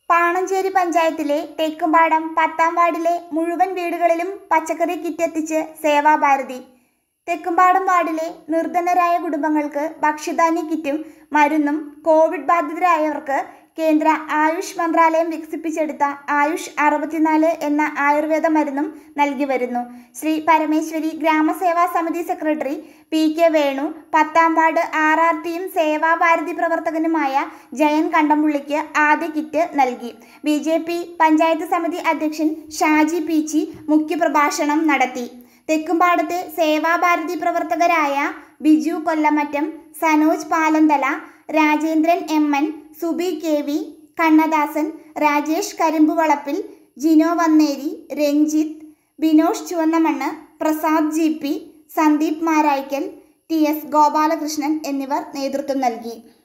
പാണഞ്ചേരി പഞ്ചായത്തിലെ തെക്കുംപാടം പത്താം വാർഡിലെ മുഴുവൻ വീടുകളിലും പച്ചക്കറി കിറ്റ് എത്തിച്ച് സേവാഭാരതി തെക്കുംപാടം വാർഡിലെ നിർധനരായ കുടുംബങ്ങൾക്ക് ഭക്ഷ്യധാന്യ കിറ്റും മരുന്നും കോവിഡ് ബാധിതരായവർക്ക് കേന്ദ്ര ആയുഷ് മന്ത്രാലയം വികസിപ്പിച്ചെടുത്ത ആയുഷ് അറുപത്തിനാല് എന്ന ആയുർവേദ മരുന്നും നൽകി വരുന്നു ശ്രീ പരമേശ്വരി ഗ്രാമസേവാ സമിതി സെക്രട്ടറി പി കെ വേണു പത്താം വാർഡ് ആർ ആർ ടിയും സേവാഭാരതി പ്രവർത്തകനുമായ ജയൻ കണ്ടംപുള്ളിക്ക് ആദ്യ കിറ്റ് നൽകി ബി ജെ പി പഞ്ചായത്ത് സമിതി അധ്യക്ഷൻ ഷാജി പീച്ചി മുഖ്യപ്രഭാഷണം നടത്തി തെക്കുംപാടത്തെ സേവാഭാരതി പ്രവർത്തകരായ Biju Kollamattam Sanoj Palanthala Rajendran M N Subi K V Kannadasan Rajesh Karimpuvalappil Jino Vanneri Ranjith Binosh Chuvannamannu Prasad G P Sandeep Maraykkal T S Gopalakrishnan എന്നിവർ നേതൃത്വം നൽകി